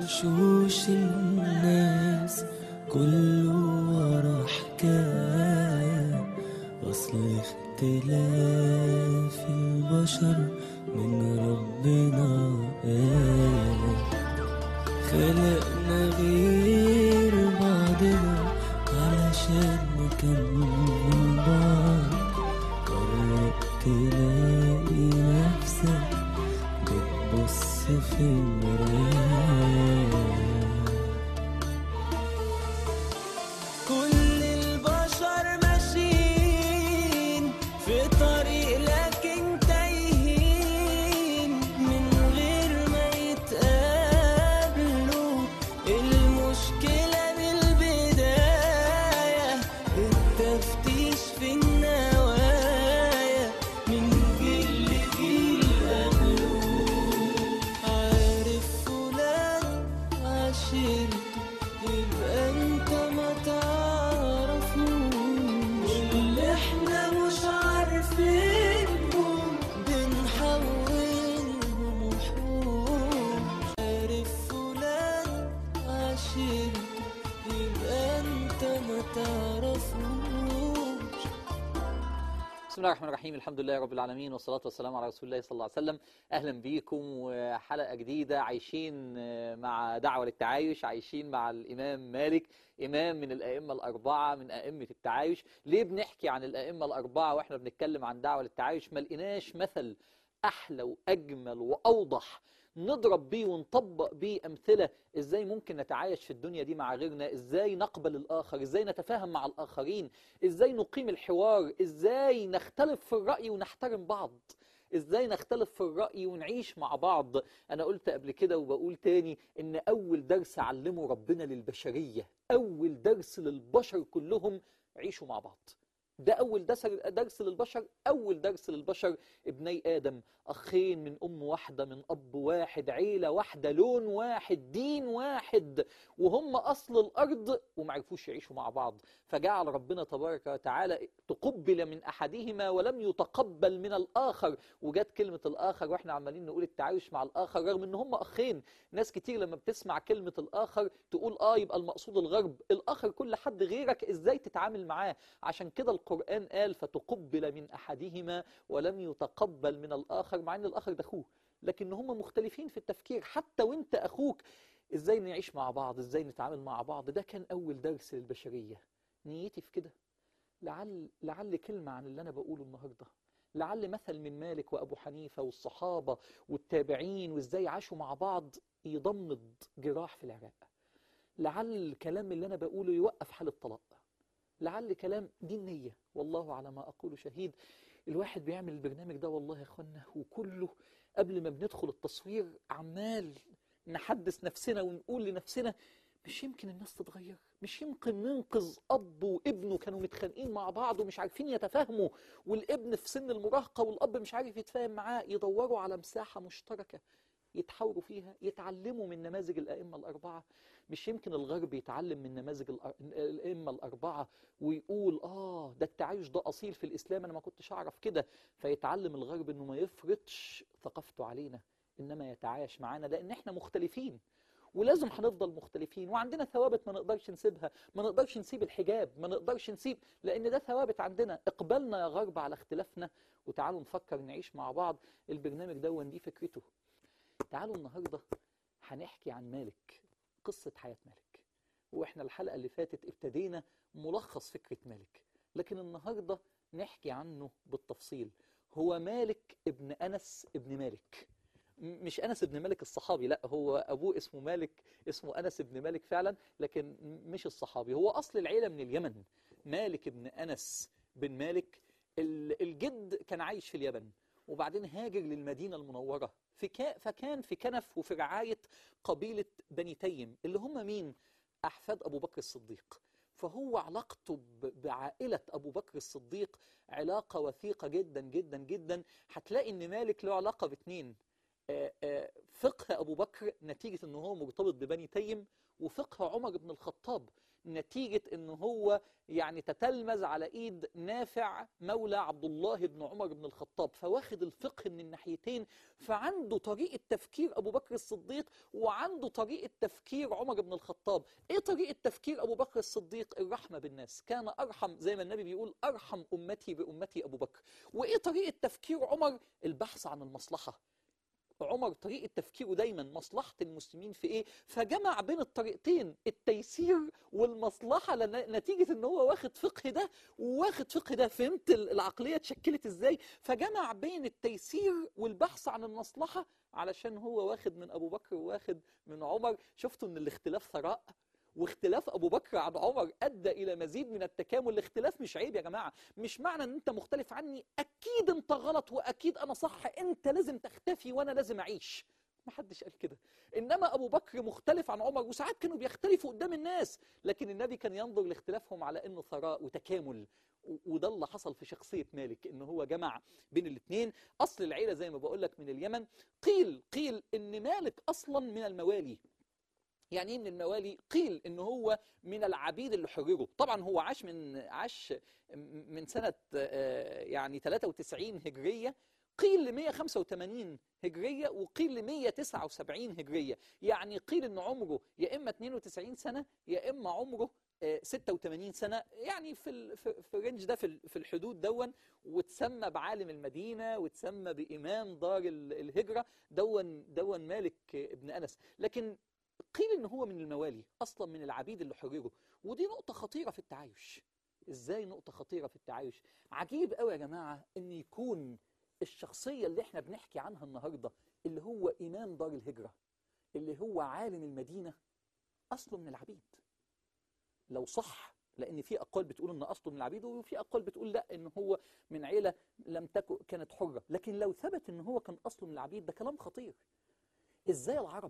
وشوش الناس كله ورا حكاية أصل اختلاف البشر من ربنا آية خلقنا غير بعضنا علشان نكمل بعض قرب تلاقي نفسك بتبص في المراية كل البشر ماشيين في طريق لكن تايهين من غير ما يتقابلوا المشكلة من البداية التفتيش في النوايا من جيل لجيل قبله عارف فلان عشيرته يبقى انت ما تعرفوش اللي احنا مش عارفينهم بنحولهم وحوش عارف فلان عشيرته يبقى انت ما تعرفوش بسم الله الرحمن الرحيم الحمد لله رب العالمين والصلاة والسلام على رسول الله صلى الله عليه وسلم أهلا بيكم وحلقة جديدة عايشين مع دعوة للتعايش عايشين مع الإمام مالك إمام من الأئمة الأربعة من أئمة التعايش ليه بنحكي عن الأئمة الأربعة وإحنا بنتكلم عن دعوة للتعايش ما لقيناش مثل أحلى وأجمل وأوضح نضرب بيه ونطبق بيه أمثلة إزاي ممكن نتعايش في الدنيا دي مع غيرنا إزاي نقبل الآخر إزاي نتفاهم مع الآخرين إزاي نقيم الحوار إزاي نختلف في الرأي ونحترم بعض ازاي نختلف في الرأي ونعيش مع بعض انا قلت قبل كده وبقول تاني ان اول درس علمه ربنا للبشرية اول درس للبشر كلهم عيشوا مع بعض ده أول درس درس للبشر أول درس للبشر ابني آدم أخين من أم واحدة من أب واحد عيلة واحدة لون واحد دين واحد وهم أصل الأرض ومعرفوش يعيشوا مع بعض فجعل ربنا تبارك وتعالى تقبل من أحدهما ولم يتقبل من الآخر وجت كلمة الآخر وإحنا عمالين نقول التعايش مع الآخر رغم إن هم أخين ناس كتير لما بتسمع كلمة الآخر تقول آه يبقى المقصود الغرب الآخر كل حد غيرك إزاي تتعامل معاه عشان كده القرآن قال فتقبل من أحدهما ولم يتقبل من الآخر مع أن الآخر ده أخوه لكن هم مختلفين في التفكير حتى وانت أخوك إزاي نعيش مع بعض إزاي نتعامل مع بعض ده كان أول درس للبشرية نيتي في كده لعل, لعل كلمة عن اللي أنا بقوله النهاردة لعل مثل من مالك وأبو حنيفة والصحابة والتابعين وإزاي عاشوا مع بعض يضمد جراح في العراق لعل الكلام اللي أنا بقوله يوقف حال الطلاق لعل كلام دي النية والله على ما أقول شهيد الواحد بيعمل البرنامج ده والله يا أخوانا وكله قبل ما بندخل التصوير عمال نحدث نفسنا ونقول لنفسنا مش يمكن الناس تتغير مش يمكن ننقذ أب وابنه كانوا متخانقين مع بعض ومش عارفين يتفاهموا والابن في سن المراهقة والأب مش عارف يتفاهم معاه يدوروا على مساحة مشتركة يتحاوروا فيها يتعلموا من نماذج الأئمة الأربعة مش يمكن الغرب يتعلم من نماذج الأئمة الأربعة ويقول آه ده التعايش ده أصيل في الإسلام أنا ما كنتش أعرف كده فيتعلم الغرب إنه ما يفرضش ثقافته علينا إنما يتعايش معانا لأن إحنا مختلفين ولازم هنفضل مختلفين وعندنا ثوابت ما نقدرش نسيبها ما نقدرش نسيب الحجاب ما نقدرش نسيب لأن ده ثوابت عندنا اقبلنا يا غرب على اختلافنا وتعالوا نفكر نعيش مع بعض البرنامج ده دي فكرته تعالوا النهاردة هنحكي عن مالك قصة حياة مالك وإحنا الحلقة اللي فاتت ابتدينا ملخص فكرة مالك لكن النهاردة نحكي عنه بالتفصيل هو مالك ابن أنس ابن مالك مش أنس ابن مالك الصحابي لا هو أبوه اسمه مالك اسمه أنس ابن مالك فعلا لكن مش الصحابي هو أصل العيلة من اليمن مالك ابن أنس بن مالك الجد كان عايش في اليمن وبعدين هاجر للمدينة المنورة في كا فكان في كنف وفي رعاية قبيلة بني تيم اللي هم مين؟ أحفاد أبو بكر الصديق فهو علاقته بعائلة أبو بكر الصديق علاقة وثيقة جدا جدا جدا هتلاقي إن مالك له علاقة باتنين آه، آه، فقه أبو بكر نتيجة أنه هو مرتبط ببني تيم وفقه عمر بن الخطاب نتيجة أنه هو يعني تتلمذ على إيد نافع مولى عبد الله بن عمر بن الخطاب فواخد الفقه من الناحيتين فعنده طريقة تفكير أبو بكر الصديق وعنده طريقة تفكير عمر بن الخطاب إيه طريقة تفكير أبو بكر الصديق الرحمة بالناس كان أرحم زي ما النبي بيقول أرحم أمتي بأمتي أبو بكر وإيه طريقة تفكير عمر البحث عن المصلحة عمر طريقة تفكيره دايما مصلحة المسلمين في ايه فجمع بين الطريقتين التيسير والمصلحة لن- نتيجة ان هو واخد فقه ده وواخد فقه ده فهمت ال- العقلية اتشكلت ازاي فجمع بين التيسير والبحث عن المصلحة علشان هو واخد من ابو بكر وواخد من عمر شفتوا ان الاختلاف ثراء واختلاف ابو بكر عن عمر ادى الى مزيد من التكامل الاختلاف مش عيب يا جماعه مش معنى ان انت مختلف عني اكيد انت غلط واكيد انا صح انت لازم تختفي وانا لازم اعيش ما حدش قال كده انما ابو بكر مختلف عن عمر وساعات كانوا بيختلفوا قدام الناس لكن النبي كان ينظر لاختلافهم على انه ثراء وتكامل و- وده اللي حصل في شخصيه مالك ان هو جمع بين الاثنين اصل العيله زي ما بقول لك من اليمن قيل قيل ان مالك اصلا من الموالي يعني ايه من الموالي قيل ان هو من العبيد اللي حرروا طبعا هو عاش من عاش من سنة آه، يعني 93 هجرية قيل ل 185 هجرية وقيل ل 179 هجرية يعني قيل ان عمره يا اما 92 سنة يا اما عمره آه، 86 سنة يعني في ال- في في الرينج ده في ال- في الحدود دون وتسمى بعالم المدينة وتسمى بإمام دار ال- الهجرة دون دون مالك آه، ابن أنس لكن قيل ان هو من الموالي اصلا من العبيد اللي حرروا ودي نقطه خطيره في التعايش ازاي نقطه خطيره في التعايش عجيب قوي يا جماعه ان يكون الشخصيه اللي احنا بنحكي عنها النهارده اللي هو امام دار الهجره اللي هو عالم المدينه اصله من العبيد لو صح لان في اقوال بتقول ان اصله من العبيد وفي اقوال بتقول لا ان هو من عيله لم تكن كانت حره لكن لو ثبت ان هو كان اصله من العبيد ده كلام خطير ازاي العرب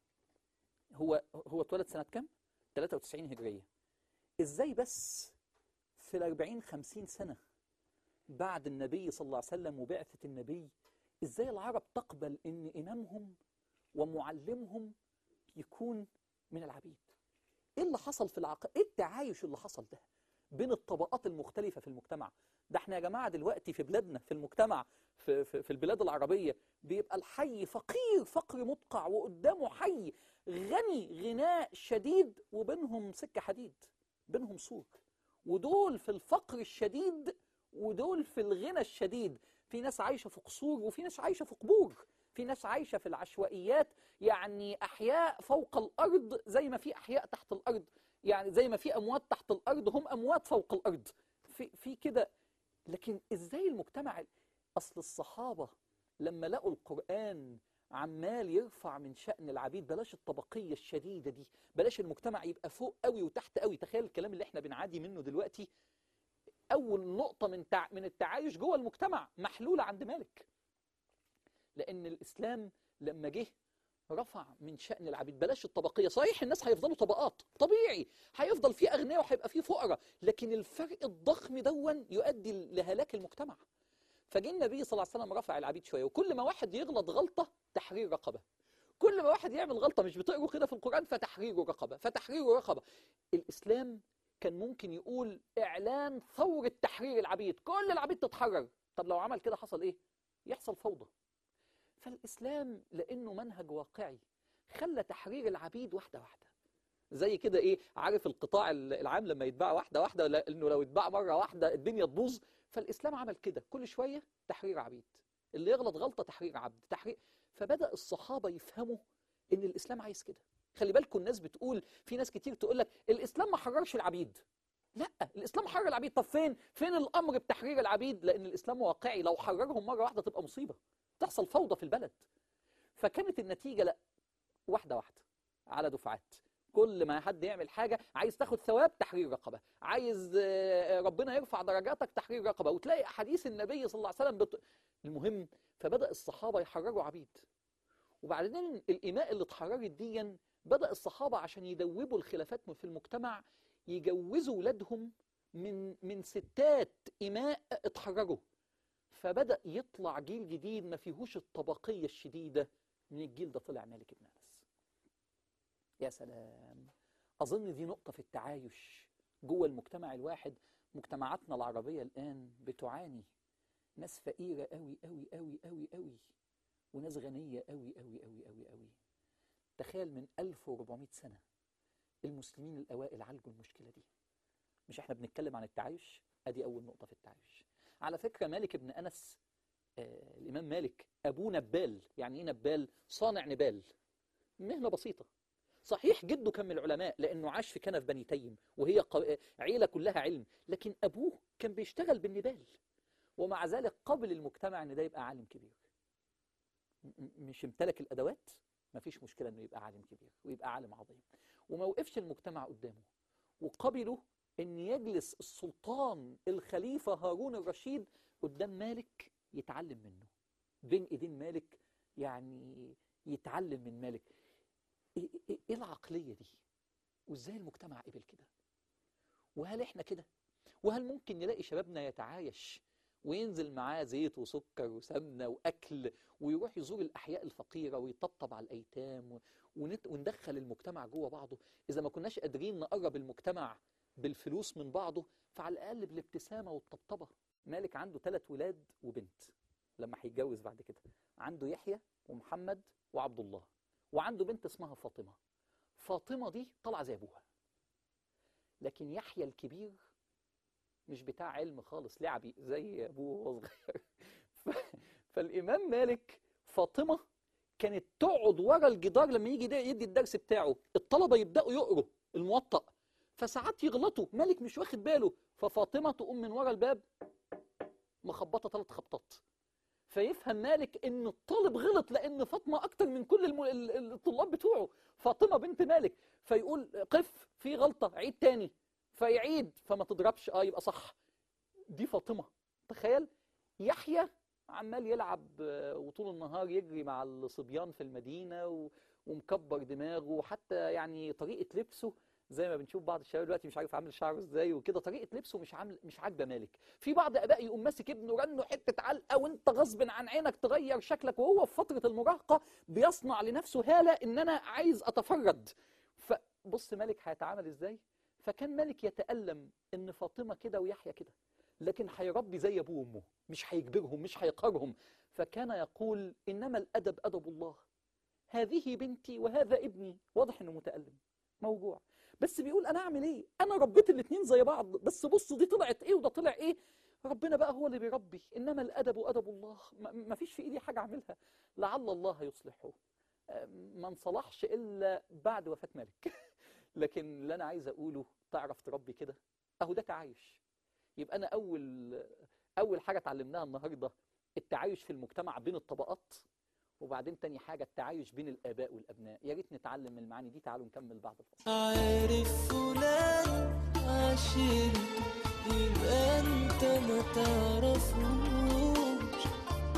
هو هو اتولد سنة كام؟ 93 هجرية. ازاي بس في ال 40 50 سنة بعد النبي صلى الله عليه وسلم وبعثة النبي ازاي العرب تقبل ان امامهم ومعلمهم يكون من العبيد؟ ايه اللي حصل في العق... ايه التعايش اللي حصل ده بين الطبقات المختلفة في المجتمع؟ ده احنا يا جماعة دلوقتي في بلادنا في المجتمع في, في, في البلاد العربية بيبقى الحي فقير فقر مدقع وقدامه حي غني غناء شديد وبينهم سكة حديد بينهم سور ودول في الفقر الشديد ودول في الغنى الشديد في ناس عايشة في قصور وفي ناس عايشة في قبور في ناس عايشة في العشوائيات يعني أحياء فوق الأرض زي ما في أحياء تحت الأرض يعني زي ما في أموات تحت الأرض هم أموات فوق الأرض في, في كده لكن إزاي المجتمع أصل الصحابة لما لقوا القرآن عمال يرفع من شأن العبيد بلاش الطبقية الشديدة دي بلاش المجتمع يبقى فوق قوي وتحت قوي تخيل الكلام اللي احنا بنعادي منه دلوقتي أول نقطة من تع... من التعايش جوه المجتمع محلولة عند مالك لأن الإسلام لما جه رفع من شأن العبيد بلاش الطبقية صحيح الناس هيفضلوا طبقات طبيعي هيفضل في أغنياء وهيبقى في فقراء لكن الفرق الضخم دون يؤدي لهلاك المجتمع فجه النبي صلى الله عليه وسلم رفع العبيد شويه وكل ما واحد يغلط غلطه تحرير رقبه كل ما واحد يعمل غلطه مش بتقروا كده في القران فتحرير رقبه فتحرير رقبه الاسلام كان ممكن يقول اعلان ثوره تحرير العبيد كل العبيد تتحرر طب لو عمل كده حصل ايه يحصل فوضى فالاسلام لانه منهج واقعي خلى تحرير العبيد واحده واحده زي كده ايه عارف القطاع العام لما يتباع واحده واحده لا- انه لو اتباع مره واحده الدنيا تبوظ فالاسلام عمل كده كل شويه تحرير عبيد اللي يغلط غلطه تحرير عبد تحرير فبدا الصحابه يفهموا ان الاسلام عايز كده خلي بالكم الناس بتقول في ناس كتير تقول لك الاسلام ما حررش العبيد لا الاسلام حرر العبيد طب فين فين الامر بتحرير العبيد لان الاسلام واقعي لو حررهم مره واحده تبقى مصيبه تحصل فوضى في البلد فكانت النتيجه لا واحده واحده على دفعات كل ما حد يعمل حاجة عايز تاخد ثواب تحرير رقبة عايز آه، ربنا يرفع درجاتك تحرير رقبة وتلاقي أحاديث النبي صلى الله عليه وسلم بت... المهم فبدأ الصحابة يحرروا عبيد وبعدين الإماء اللي اتحررت ديا بدأ الصحابة عشان يدوبوا الخلافات في المجتمع يجوزوا ولادهم من من ستات إماء اتحرروا فبدأ يطلع جيل جديد ما فيهوش الطبقية الشديدة من الجيل ده طلع مالك بن أنس يا سلام أظن دي نقطة في التعايش جوه المجتمع الواحد مجتمعاتنا العربية الآن بتعاني ناس فقيرة قوي قوي قوي قوي قوي وناس غنية قوي قوي قوي قوي قوي تخيل من 1400 سنة المسلمين الأوائل عالجوا المشكلة دي مش احنا بنتكلم عن التعايش ادي اول نقطة في التعايش على فكرة مالك بن أنس آه الإمام مالك أبوه نبال يعني إيه نبال صانع نبال مهنة بسيطة صحيح جده كان من العلماء لأنه عاش في كنف بني تيم وهي ق- عيلة كلها علم لكن أبوه كان بيشتغل بالنبال ومع ذلك قبل المجتمع ان ده يبقى عالم كبير م- م- مش امتلك الادوات مفيش مشكله انه يبقى عالم كبير ويبقى عالم عظيم وما وقفش المجتمع قدامه وقبلوا ان يجلس السلطان الخليفه هارون الرشيد قدام مالك يتعلم منه بين ايدين مالك يعني يتعلم من مالك ايه إيه- إيه العقليه دي وازاي المجتمع قبل كده وهل احنا كده وهل ممكن نلاقي شبابنا يتعايش وينزل معاه زيت وسكر وسمنة وأكل ويروح يزور الأحياء الفقيرة ويطبطب على الأيتام ونت- وندخل المجتمع جوه بعضه إذا ما كناش قادرين نقرب المجتمع بالفلوس من بعضه فعلى الأقل بالابتسامة والطبطبة مالك عنده ثلاث ولاد وبنت لما هيتجوز بعد كده عنده يحيى ومحمد وعبد الله وعنده بنت اسمها فاطمة فاطمة دي طالعة زي أبوها لكن يحيى الكبير مش بتاع علم خالص لعبي زي ابوه وهو صغير ف- فالامام مالك فاطمه كانت تقعد ورا الجدار لما يجي ده يدي الدرس بتاعه الطلبه يبداوا يقروا الموطأ فساعات يغلطوا مالك مش واخد باله ففاطمه تقوم من ورا الباب مخبطه ثلاث خبطات فيفهم مالك ان الطالب غلط لان فاطمه اكتر من كل الم... ال- ال- الطلاب بتوعه فاطمه بنت مالك فيقول قف في غلطه عيد تاني فيعيد فما تضربش اه يبقى صح دي فاطمه تخيل يحيى عمال يلعب آه، وطول النهار يجري مع الصبيان في المدينه و... ومكبر دماغه وحتى يعني طريقه لبسه زي ما بنشوف بعض الشباب دلوقتي مش عارف عامل شعره ازاي وكده طريقه لبسه مش عامل مش عاجبه مالك في بعض اباء يقوم ماسك ابنه رنه حته علقه وانت غصب عن عينك تغير شكلك وهو في فتره المراهقه بيصنع لنفسه هاله ان انا عايز اتفرد فبص مالك هيتعامل ازاي فكان مالك يتألم ان فاطمه كده ويحيى كده لكن هيربي زي ابوه وامه مش هيجبرهم مش هيقهرهم فكان يقول انما الادب ادب الله هذه بنتي وهذا ابني واضح انه متألم موجوع بس بيقول انا اعمل ايه انا ربيت الاتنين زي بعض بس بصوا دي طلعت ايه وده طلع ايه ربنا بقى هو اللي بيربي انما الادب ادب الله ما- ما فيش في ايدي حاجه اعملها لعل الله يصلحه آه، ما انصلحش الا بعد وفاه مالك لكن اللي انا عايز اقوله تعرف تربي كده اهو ده تعايش يبقى انا اول اول حاجه اتعلمناها النهارده التعايش في المجتمع بين الطبقات وبعدين تاني حاجه التعايش بين الاباء والابناء يا ريت نتعلم من المعاني دي تعالوا نكمل بعد الفصل عارف فلان عشرته يبقى انت ما تعرفوش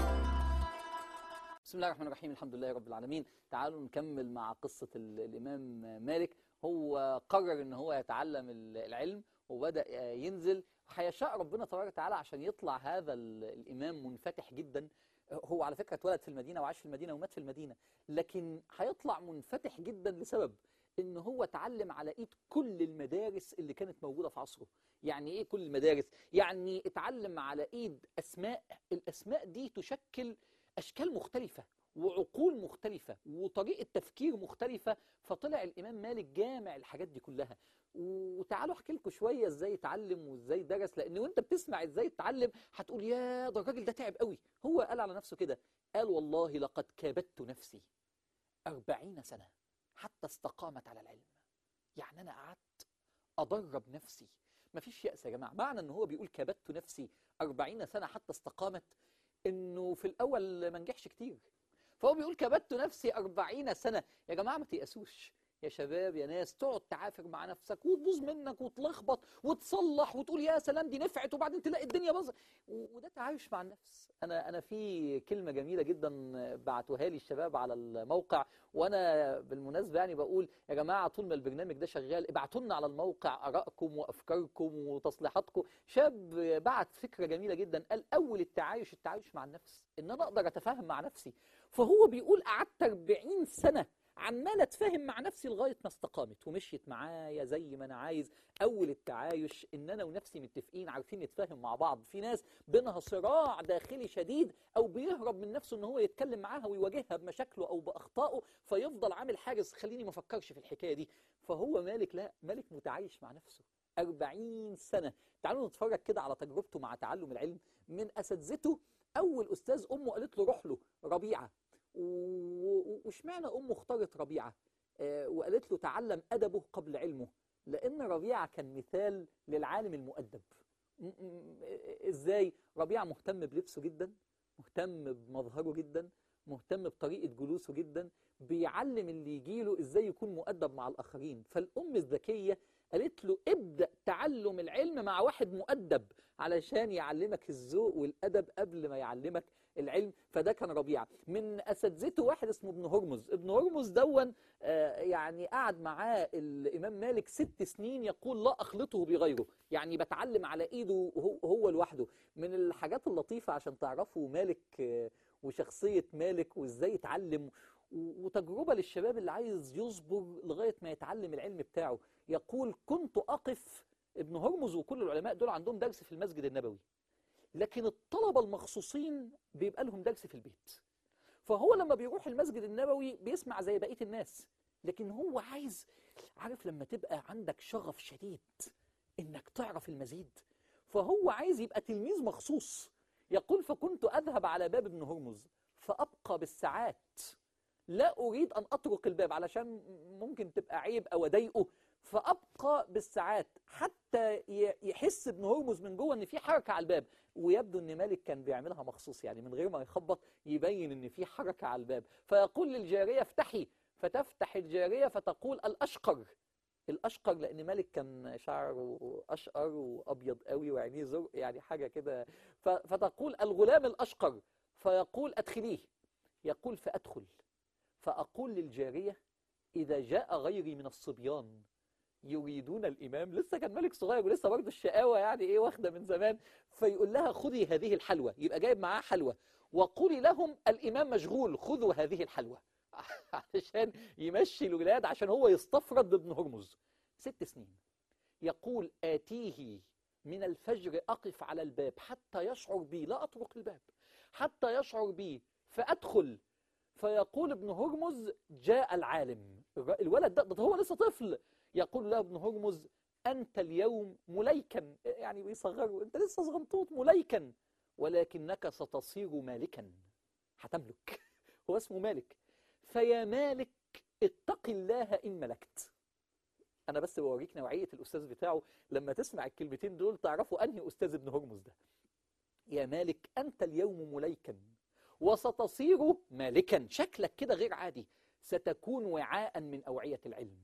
بسم الله الرحمن الرحيم الحمد لله رب العالمين تعالوا نكمل مع قصة ال- الإمام مالك هو قرر ان هو يتعلم ال- العلم وبدأ ينزل هيشاء ربنا تبارك وتعالى عشان يطلع هذا ال- الإمام منفتح جدا هو على فكرة اتولد في المدينة وعاش في المدينة ومات في المدينة لكن هيطلع منفتح جدا لسبب ان هو اتعلم على ايد كل المدارس اللي كانت موجودة في عصره يعني ايه كل المدارس يعني اتعلم على ايد اسماء الاسماء دي تشكل اشكال مختلفة وعقول مختلفة وطريقة تفكير مختلفة فطلع الإمام مالك جامع الحاجات دي كلها وتعالوا احكي لكم شوية ازاي اتعلم وازاي درس لان وانت بتسمع ازاي اتعلم هتقول يا ده الراجل ده تعب قوي هو قال على نفسه كده قال والله لقد كابدت نفسي أربعين سنة حتى استقامت على العلم يعني أنا قعدت أدرب نفسي مفيش يأس يا جماعة معنى ان هو بيقول كابدت نفسي أربعين سنة حتى استقامت انه في الاول ما نجحش كتير فهو بيقول كبت نفسي أربعين سنة يا جماعة ما تيأسوش يا شباب يا ناس تقعد تعافر مع نفسك وتبوظ منك وتلخبط وتصلح وتقول يا سلام دي نفعت وبعدين تلاقي الدنيا باظت و- وده تعايش مع النفس انا انا في كلمه جميله جدا بعتوها لي الشباب على الموقع وانا بالمناسبه يعني بقول يا جماعه طول ما البرنامج ده شغال ابعتوا لنا على الموقع ارائكم وافكاركم وتصليحاتكم شاب بعت فكره جميله جدا قال اول التعايش التعايش مع النفس ان انا اقدر اتفاهم مع نفسي فهو بيقول قعدت 40 سنة عمال اتفاهم مع نفسي لغايه ما استقامت ومشيت معايا زي ما انا عايز اول التعايش ان انا ونفسي متفقين عارفين نتفاهم مع بعض في ناس بينها صراع داخلي شديد او بيهرب من نفسه ان هو يتكلم معاها ويواجهها بمشاكله او باخطائه فيفضل عامل حاجز خليني ما افكرش في الحكايه دي فهو مالك لا مالك متعايش مع نفسه 40 سنه تعالوا نتفرج كده على تجربته مع تعلم العلم من اساتذته اول استاذ امه قالت له روح له ربيعه و- واشمعنى امه اختارت ربيعه آه، وقالت له تعلم ادبه قبل علمه لان ربيعه كان مثال للعالم المؤدب م- م- ازاي ربيعه مهتم بلبسه جدا مهتم بمظهره جدا مهتم بطريقه جلوسه جدا بيعلم اللي يجيله ازاي يكون مؤدب مع الاخرين فالام الذكيه قالت له ابدا تعلم العلم مع واحد مؤدب علشان يعلمك الذوق والادب قبل ما يعلمك العلم فده كان ربيعه من اساتذته واحد اسمه ابن هرمز ابن هرمز دون آه، يعني قعد معاه الامام مالك ست سنين يقول لا اخلطه بغيره يعني بتعلم على ايده هو, هو لوحده من الحاجات اللطيفه عشان تعرفوا مالك آه، وشخصيه مالك وازاي يتعلم و- وتجربه للشباب اللي عايز يصبر لغايه ما يتعلم العلم بتاعه يقول كنت اقف ابن هرمز وكل العلماء دول عندهم درس في المسجد النبوي لكن الطلبه المخصوصين بيبقى لهم درس في البيت فهو لما بيروح المسجد النبوي بيسمع زي بقيه الناس لكن هو عايز عارف لما تبقى عندك شغف شديد انك تعرف المزيد فهو عايز يبقى تلميذ مخصوص يقول فكنت اذهب على باب ابن هرمز فابقى بالساعات لا اريد ان اطرق الباب علشان ممكن تبقى عيب او اضايقه فابقى بالساعات حتى ي- يحس ابن هرمز من جوه ان في حركه على الباب ويبدو ان مالك كان بيعملها مخصوص يعني من غير ما يخبط يبين ان في حركه على الباب فيقول للجاريه افتحي فتفتح الجاريه فتقول الاشقر الاشقر لان مالك كان شعره اشقر وابيض قوي وعينيه زرق يعني حاجه كده ف- فتقول الغلام الاشقر فيقول ادخليه يقول فادخل فاقول للجاريه اذا جاء غيري من الصبيان يريدون الامام لسه كان ملك صغير ولسه برضه الشقاوه يعني ايه واخده من زمان فيقول لها خذي هذه الحلوى يبقى جايب معاه حلوى وقولي لهم الامام مشغول خذوا هذه الحلوى علشان يمشي الولاد عشان هو يستفرد بابن هرمز ست سنين يقول آتيه من الفجر أقف على الباب حتى يشعر بي لا أطرق الباب حتى يشعر بي فأدخل فيقول ابن هرمز جاء العالم الر- الولد ده, ده هو لسه طفل يقول له ابن هرمز أنت اليوم مليكا يعني بيصغره أنت لسه صغنطوط مليكا ولكنك ستصير مالكا هتملك هو اسمه مالك فيا مالك اتق الله إن ملكت أنا بس بوريك نوعية الأستاذ بتاعه لما تسمع الكلمتين دول تعرفوا أنهي أستاذ ابن هرمز ده يا مالك أنت اليوم مليكا وستصير مالكا شكلك كده غير عادي ستكون وعاء من أوعية العلم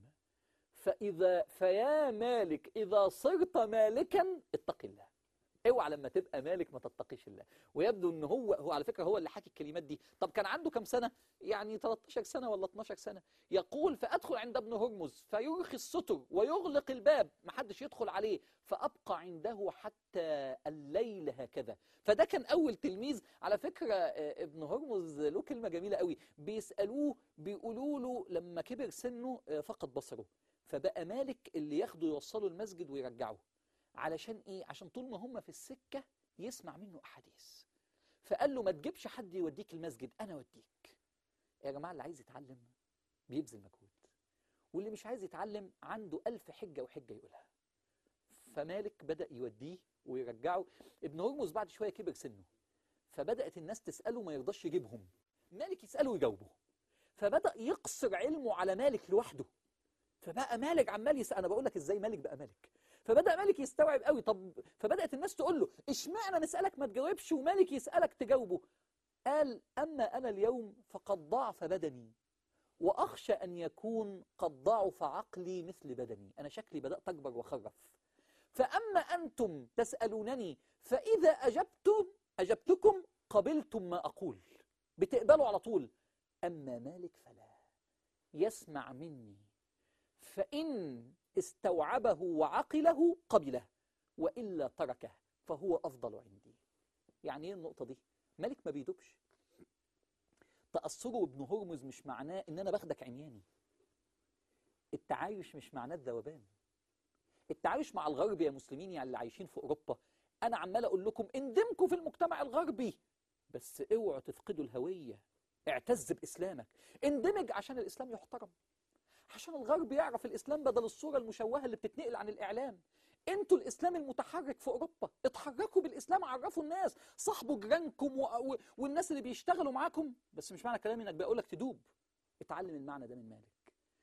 فإذا فيا مالك إذا صرت مالكا اتق الله اوعى لما تبقى مالك ما تتقيش الله ويبدو ان هو هو على فكره هو اللي حكي الكلمات دي طب كان عنده كم سنه يعني 13 سنه ولا 12 سنه يقول فادخل عند ابن هرمز فيرخي الستر ويغلق الباب ما حدش يدخل عليه فابقى عنده حتى الليل هكذا فده كان اول تلميذ على فكره آه، ابن هرمز له كلمه جميله قوي بيسالوه بيقولوا له لما كبر سنه آه، فقد بصره فبقى مالك اللي ياخده يوصله المسجد ويرجعه علشان ايه عشان طول ما هم في السكه يسمع منه احاديث فقال له ما تجيبش حد يوديك المسجد انا اوديك يا جماعه اللي عايز يتعلم بيبذل مجهود واللي مش عايز يتعلم عنده ألف حجة وحجة يقولها فمالك بدأ يوديه ويرجعه ابن هرمز بعد شوية كبر سنه فبدأت الناس تسأله ما يرضاش يجيبهم مالك يسأله ويجاوبه فبدأ يقصر علمه على مالك لوحده فبقى مالك عمال يسأل أنا بقول لك إزاي مالك بقى مالك فبدأ مالك يستوعب قوي طب فبدأت الناس تقول له اشمعنى نسألك ما تجاوبش ومالك يسألك تجاوبه قال أما أنا اليوم فقد ضعف بدني وأخشى أن يكون قد ضعف عقلي مثل بدني أنا شكلي بدأت أكبر وخرف فأما أنتم تسألونني فإذا أجبتم أجبتكم قبلتم ما أقول بتقبلوا على طول أما مالك فلا يسمع مني فإن استوعبه وعقله قبله وإلا تركه فهو أفضل عندي يعني إيه النقطة دي مالك ما بيدوبش تأثره بابن هرمز مش معناه ان انا باخدك عمياني التعايش مش معناه الذوبان التعايش مع الغرب يا مسلمين يعني اللي عايشين في اوروبا انا عمال اقول لكم اندمجوا في المجتمع الغربي بس اوعوا تفقدوا الهويه اعتز باسلامك اندمج عشان الاسلام يحترم عشان الغرب يعرف الاسلام بدل الصوره المشوهه اللي بتتنقل عن الاعلام انتوا الاسلام المتحرك في اوروبا اتحركوا بالاسلام عرفوا الناس صاحبوا جيرانكم و... و... والناس اللي بيشتغلوا معاكم بس مش معنى كلامي انك بقول لك تدوب اتعلم المعنى ده من مالك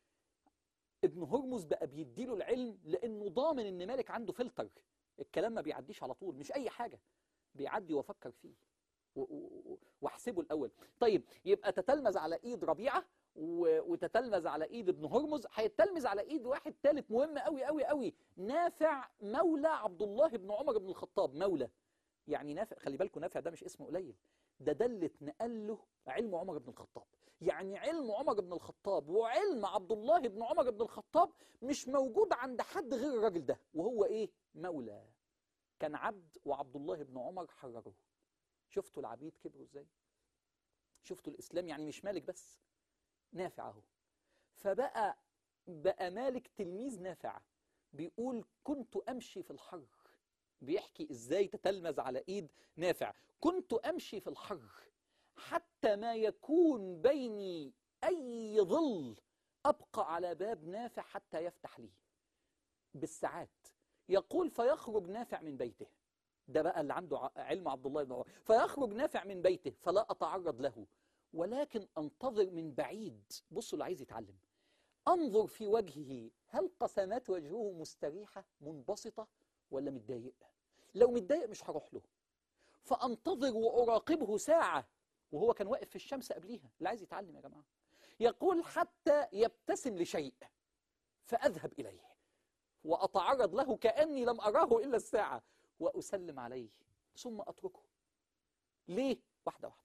ابن هرمز بقى بيديله العلم لانه ضامن ان مالك عنده فلتر الكلام ما بيعديش على طول مش اي حاجه بيعدي وافكر فيه و- و- و- واحسبه الاول طيب يبقى تتلمذ على ايد ربيعه و- وتتلمذ على ايد ابن هرمز هيتلمذ على ايد واحد ثالث مهم قوي قوي قوي نافع مولى عبد الله بن عمر بن الخطاب مولى يعني نافع خلي بالكم نافع ده مش اسم قليل ده ده اللي اتنقل له علم عمر بن الخطاب يعني علم عمر بن الخطاب وعلم عبد الله بن عمر بن الخطاب مش موجود عند حد غير الراجل ده وهو ايه مولى كان عبد وعبد الله بن عمر حرره شفتوا العبيد كبروا ازاي شفتوا الاسلام يعني مش مالك بس نافع اهو فبقى بقى مالك تلميذ نافع بيقول كنت امشي في الحر بيحكي ازاي تتلمذ على ايد نافع كنت امشي في الحر حتى ما يكون بيني اي ظل ابقى على باب نافع حتى يفتح لي بالساعات يقول فيخرج نافع من بيته ده بقى اللي عنده ع- علم عبد الله بن عمر فيخرج نافع من بيته فلا اتعرض له ولكن انتظر من بعيد بصوا اللي عايز يتعلم انظر في وجهه هل قسمات وجهه مستريحه منبسطه ولا متضايق لو متضايق مش هروح له فانتظر واراقبه ساعه وهو كان واقف في الشمس قبليها اللي عايز يتعلم يا جماعه يقول حتى يبتسم لشيء فاذهب اليه واتعرض له كاني لم اراه الا الساعه واسلم عليه ثم اتركه ليه واحده واحده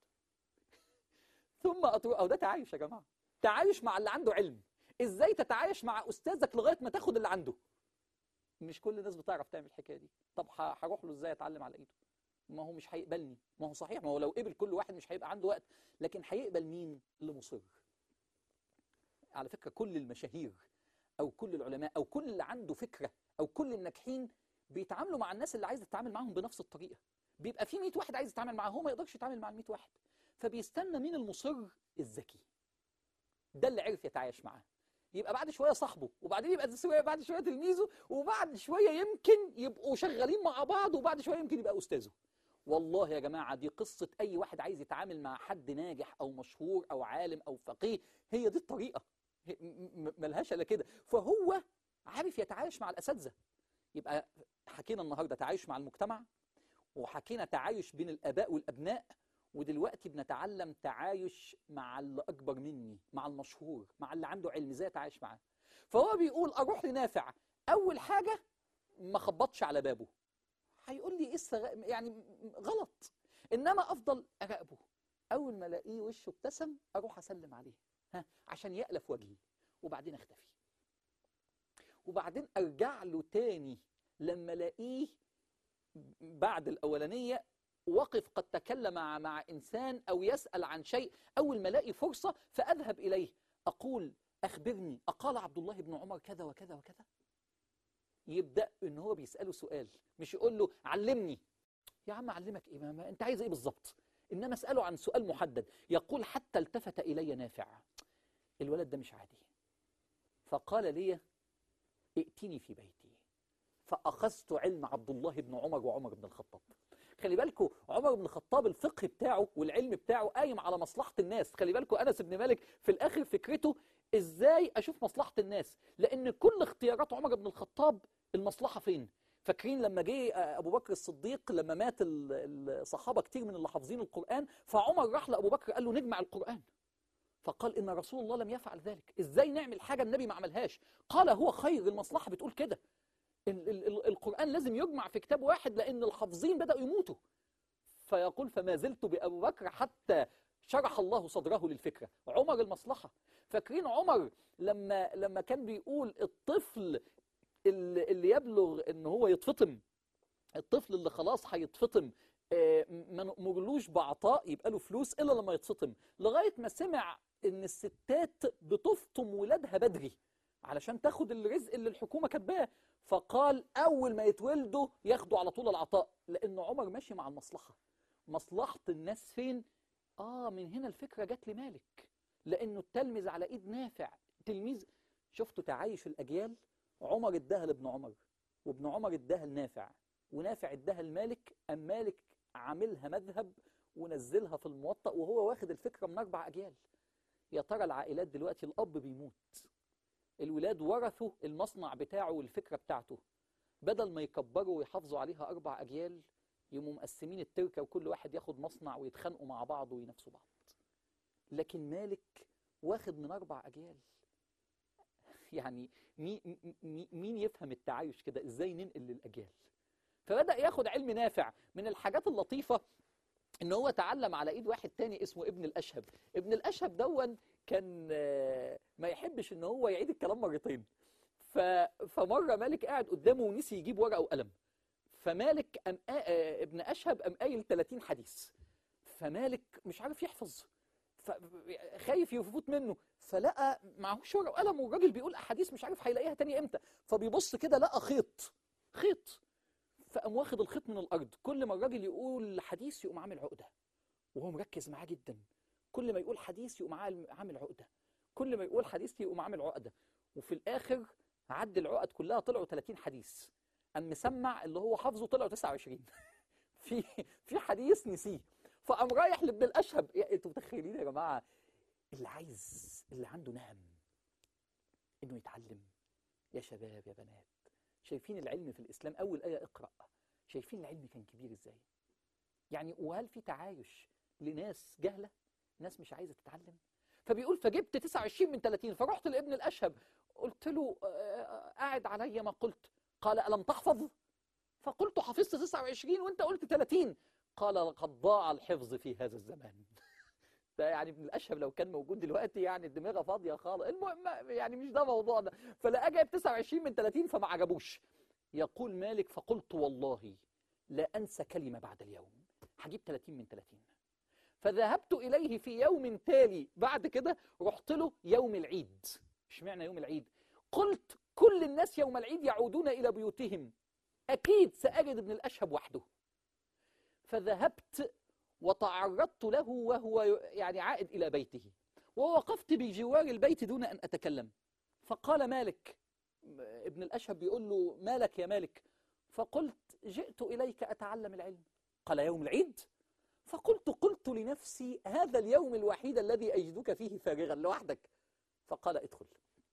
ثم اتركه او ده تعايش يا جماعه تعايش مع اللي عنده علم ازاي تتعايش مع استاذك لغايه ما تاخد اللي عنده مش كل الناس بتعرف تعمل الحكايه دي طب ه- هروح له ازاي اتعلم على ايده ما هو مش هيقبلني ما هو صحيح ما هو لو قبل كل واحد مش هيبقى عنده وقت لكن هيقبل مين اللي مصر على فكره كل المشاهير او كل العلماء او كل اللي عنده فكره او كل الناجحين بيتعاملوا مع الناس اللي عايزه تتعامل معاهم بنفس الطريقه بيبقى في 100 واحد عايز يتعامل معاه هو ما يقدرش يتعامل مع ال 100 واحد فبيستنى مين المصر الذكي ده اللي عرف يتعايش معاه يبقى بعد شويه صاحبه وبعدين يبقى شويه بعد شويه تلميذه وبعد شويه يمكن يبقوا شغالين مع بعض وبعد شويه يمكن يبقى استاذه والله يا جماعه دي قصه اي واحد عايز يتعامل مع حد ناجح او مشهور او عالم او فقيه هي دي الطريقه هي- م- م- ملهاش الا كده فهو عارف يتعايش مع الاساتذه يبقى حكينا النهارده تعايش مع المجتمع وحكينا تعايش بين الاباء والابناء ودلوقتي بنتعلم تعايش مع اللي اكبر مني مع المشهور مع اللي عنده علم ازاي اتعايش معاه فهو بيقول اروح لنافع اول حاجه ما خبطش على بابه هيقول لي ايه السغ... يعني م- غلط انما افضل اراقبه اول ما الاقيه وشه ابتسم اروح اسلم عليه ها عشان يألف وجهي وبعدين اختفي وبعدين ارجع له تاني لما الاقيه بعد الاولانيه وقف قد تكلم مع, مع انسان او يسال عن شيء اول ما الاقي فرصه فاذهب اليه اقول اخبرني اقال عبد الله بن عمر كذا وكذا وكذا يبدا ان هو بيساله سؤال مش يقول له علمني يا عم اعلمك ايه ما ما انت عايز ايه بالظبط انما اساله عن سؤال محدد يقول حتى التفت الي نافع الولد ده مش عادي فقال لي ائتني في بيتي فاخذت علم عبد الله بن عمر وعمر بن الخطاب خلي بالكم عمر بن الخطاب الفقه بتاعه والعلم بتاعه قايم على مصلحه الناس خلي بالكم انس بن مالك في الاخر فكرته ازاي اشوف مصلحه الناس لان كل اختيارات عمر بن الخطاب المصلحه فين فاكرين لما جه ابو بكر الصديق لما مات ال- الصحابه كتير من اللي حافظين القران فعمر راح لابو بكر قال له نجمع القران فقال ان رسول الله لم يفعل ذلك ازاي نعمل حاجه النبي ما عملهاش قال هو خير المصلحه بتقول كده ال- ال- ال- القرآن لازم يجمع في كتاب واحد لأن الحافظين بدأوا يموتوا فيقول فما زلت بأبو بكر حتى شرح الله صدره للفكرة عمر المصلحة فاكرين عمر لما لما كان بيقول الطفل اللي اللي يبلغ ان هو يتفطم الطفل اللي خلاص هيتفطم آه، ما نأمرلوش بعطاء يبقى له فلوس الا لما يتسطم لغايه ما سمع ان الستات بتفطم ولادها بدري علشان تاخد الرزق اللي الحكومه كاتباه فقال اول ما يتولدوا ياخدوا على طول العطاء لان عمر ماشي مع المصلحه مصلحه الناس فين اه من هنا الفكره جت لمالك لانه التلمذ على ايد نافع تلميذ شفتوا تعايش الاجيال عمر اداها لابن عمر وابن عمر اداها لنافع ونافع اداها لمالك ام مالك عاملها مذهب ونزلها في الموطأ وهو واخد الفكره من اربع اجيال يا ترى العائلات دلوقتي الاب بيموت الولاد ورثوا المصنع بتاعه والفكره بتاعته بدل ما يكبروا ويحافظوا عليها اربع اجيال يقوموا مقسمين التركه وكل واحد ياخد مصنع ويتخانقوا مع بعض وينافسوا بعض لكن مالك واخد من اربع اجيال يعني مين, مين يفهم التعايش كده ازاي ننقل للاجيال فبدا ياخد علم نافع من الحاجات اللطيفه ان هو تعلم على ايد واحد تاني اسمه ابن الاشهب ابن الاشهب دون كان آه، ما يحبش ان هو يعيد الكلام مرتين ف... فمره مالك قاعد قدامه ونسي يجيب ورقه وقلم فمالك أم... آه، آه، ابن اشهب قام قايل 30 حديث فمالك مش عارف يحفظ ف... خايف يفوت منه فلقى معهوش ورقه وقلم والراجل بيقول احاديث مش عارف هيلاقيها تاني امتى فبيبص كده لقى خيط خيط فقام واخد الخيط من الارض كل ما الراجل يقول حديث يقوم عامل عقده وهو مركز معاه جدا كل ما يقول حديث يقوم عامل عامل عقده كل ما يقول حديث يقوم عامل عقده وفي الاخر عد العقد كلها طلعوا 30 حديث قام مسمع اللي هو حافظه طلعوا 29 في في حديث نسيه فقام رايح لابن الاشهب يا انتوا متخيلين يا جماعه اللي عايز اللي عنده نهم انه يتعلم يا شباب يا بنات شايفين العلم في الاسلام اول ايه اقرا شايفين العلم كان كبير ازاي يعني وهل في تعايش لناس جهله ناس مش عايزه تتعلم فبيقول فجبت 29 من 30 فرحت لابن الاشهب قلت له آه، قاعد عليا ما قلت قال الم تحفظ فقلت حفظت 29 وانت قلت 30 قال لقد ضاع الحفظ في هذا الزمان ده يعني ابن الاشهب لو كان موجود دلوقتي يعني الدماغه فاضيه خالص المهم يعني مش ده موضوعنا فلقى جايب 29 من 30 فما عجبوش يقول مالك فقلت والله لا انسى كلمه بعد اليوم هجيب 30 من 30 فذهبت اليه في يوم تالي بعد كده رحت له يوم العيد اشمعنى يوم العيد قلت كل الناس يوم العيد يعودون الى بيوتهم اكيد ساجد ابن الاشهب وحده فذهبت وتعرضت له وهو يعني عائد إلى بيته ووقفت بجوار البيت دون أن أتكلم فقال مالك ابن الأشهب بيقول له مالك يا مالك فقلت جئت إليك أتعلم العلم قال يوم العيد فقلت قلت لنفسي هذا اليوم الوحيد الذي أجدك فيه فارغا لوحدك فقال ادخل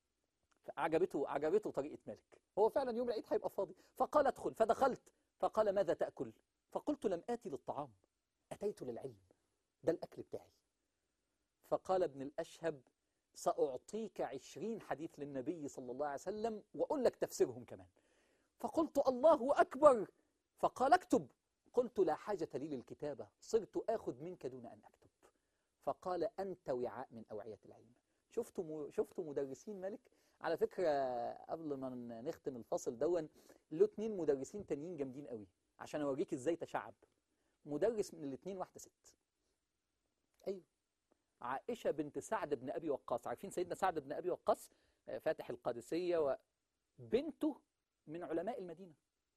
عجبته عجبته طريقة مالك هو فعلا يوم العيد هيبقى فاضي فقال ادخل فدخلت فقال ماذا تأكل فقلت لم آتي للطعام أتيت للعلم ده الأكل بتاعي فقال ابن الأشهب سأعطيك عشرين حديث للنبي صلى الله عليه وسلم وأقول لك تفسيرهم كمان فقلت الله أكبر فقال اكتب قلت لا حاجة لي للكتابة صرت آخذ منك دون أن أكتب فقال أنت وعاء من أوعية العلم شفتوا شفتوا مدرسين ملك على فكرة قبل ما نختم الفصل دون له اتنين مدرسين تانيين جامدين قوي عشان أوريك إزاي تشعب مدرس من الاثنين واحدة ست أيوه عائشة بنت سعد بن أبي وقاص عارفين سيدنا سعد بن أبي وقاص آه، فاتح القادسية وبنته من علماء المدينة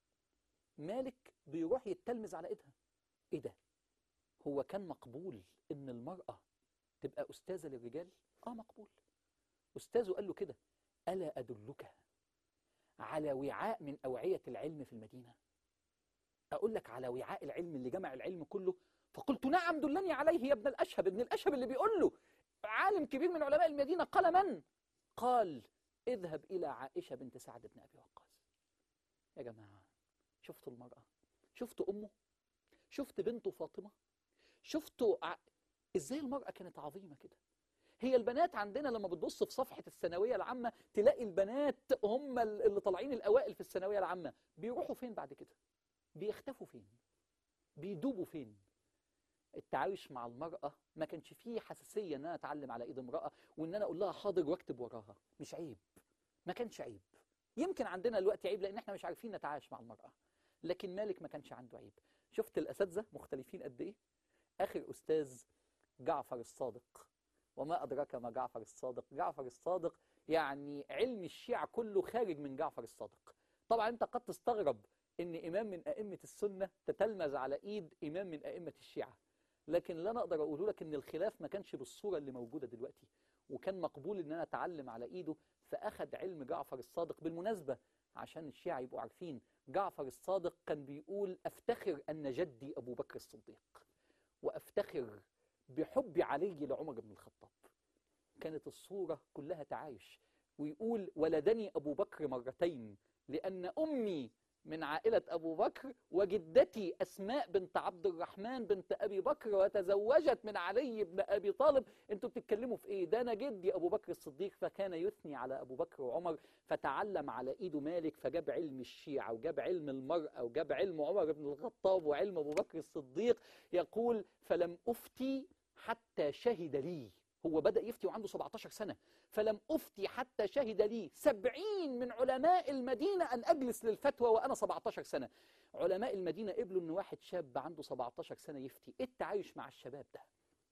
مالك بيروح يتلمذ على ايدها ايه ده هو كان مقبول ان المرأة تبقى أستاذة للرجال اه مقبول أستاذه قال له كده ألا أدلك على وعاء من أوعية العلم في المدينة أقول لك على وعاء العلم اللي جمع العلم كله فقلت نعم دلني عليه يا ابن الأشهب ابن الأشهب اللي بيقول له عالم كبير من علماء المدينة قال من؟ قال اذهب إلى عائشة بنت سعد بن أبي وقاص يا جماعة شفتوا المرأة شفتوا أمه شفت بنته فاطمة شفتوا ع... إزاي المرأة كانت عظيمة كده هي البنات عندنا لما بتبص في صفحة الثانوية العامة تلاقي البنات هم اللي طالعين الأوائل في الثانوية العامة بيروحوا فين بعد كده بيختفوا فين بيدوبوا فين التعايش مع المرأة ما كانش فيه حساسية ان انا اتعلم على ايد امرأة وان انا اقول لها حاضر واكتب وراها مش عيب ما كانش عيب يمكن عندنا دلوقتي عيب لان احنا مش عارفين نتعايش مع المرأة لكن مالك ما كانش عنده عيب شفت الاساتذه مختلفين قد ايه اخر استاذ جعفر الصادق وما ادراك ما جعفر الصادق جعفر الصادق يعني علم الشيعة كله خارج من جعفر الصادق طبعا انت قد تستغرب ان امام من ائمه السنه تتلمذ على ايد امام من ائمه الشيعه لكن لا نقدر اقوله لك ان الخلاف ما كانش بالصوره اللي موجوده دلوقتي وكان مقبول ان انا اتعلم على ايده فاخد علم جعفر الصادق بالمناسبه عشان الشيعة يبقوا عارفين جعفر الصادق كان بيقول افتخر ان جدي ابو بكر الصديق وافتخر بحب علي لعمر بن الخطاب كانت الصورة كلها تعايش ويقول ولدني أبو بكر مرتين لأن أمي من عائلة أبو بكر وجدتي أسماء بنت عبد الرحمن بنت أبي بكر وتزوجت من علي بن أبي طالب أنتوا بتتكلموا في إيه ده أنا جدي أبو بكر الصديق فكان يثني على أبو بكر وعمر فتعلم على إيده مالك فجاب علم الشيعة وجاب علم المرأة وجاب علم عمر بن الخطاب وعلم أبو بكر الصديق يقول فلم أفتي حتى شهد لي هو بدأ يفتي وعنده 17 سنة فلم أفتي حتى شهد لي سبعين من علماء المدينة أن أجلس للفتوى وأنا 17 سنة علماء المدينة قبلوا أن واحد شاب عنده 17 سنة يفتي إيه التعايش مع الشباب ده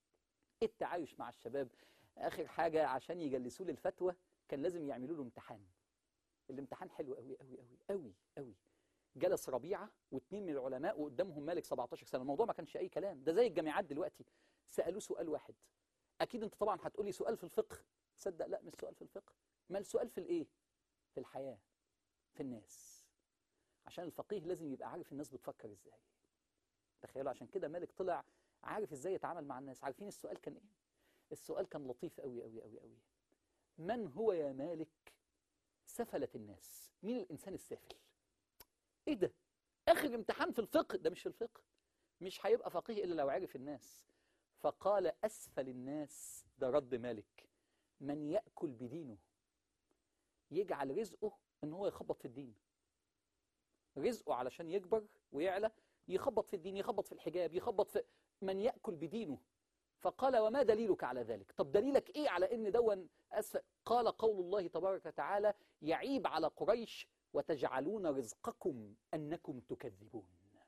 إيه التعايش مع الشباب آخر حاجة عشان يجلسوه للفتوى كان لازم يعملوا له امتحان الامتحان حلو قوي قوي قوي قوي قوي جلس ربيعة واثنين من العلماء وقدامهم مالك 17 سنة الموضوع ما كانش أي كلام ده زي الجامعات دلوقتي سألوه سؤال واحد اكيد انت طبعا هتقولي سؤال في الفقه تصدق لا مش سؤال في الفقه ما السؤال في الايه في الحياه في الناس عشان الفقيه لازم يبقى عارف الناس بتفكر ازاي تخيلوا عشان كده مالك طلع عارف ازاي يتعامل مع الناس عارفين السؤال كان ايه السؤال كان لطيف قوي قوي قوي قوي من هو يا مالك سفلة الناس مين الانسان السافل ايه ده اخر امتحان في الفقه ده مش في الفقه مش هيبقى فقيه الا لو عرف الناس فقال أسفل الناس ده رد مالك من يأكل بدينه يجعل رزقه ان هو يخبط في الدين رزقه علشان يكبر ويعلى يخبط في الدين يخبط في الحجاب يخبط في من يأكل بدينه فقال وما دليلك على ذلك طب دليلك ايه على ان دون أسفل قال قول الله تبارك وتعالى يعيب على قريش وتجعلون رزقكم أنكم تكذبون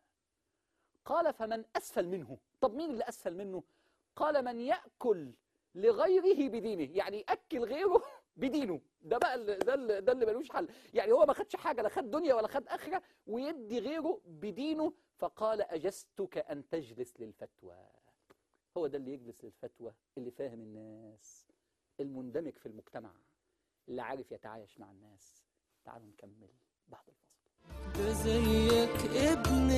قال فمن أسفل منه طب مين اللي أسفل منه قال من يأكل لغيره بدينه يعني يأكل غيره بدينه ده بقى اللي ده اللي ده اللي ملوش حل يعني هو ما خدش حاجة لا خد دنيا ولا خد آخرة ويدي غيره بدينه فقال أجزتك أن تجلس للفتوى هو ده اللي يجلس للفتوى اللي فاهم الناس المندمج في المجتمع اللي عارف يتعايش مع الناس تعالوا نكمل بعد الفصل ده زيك ابن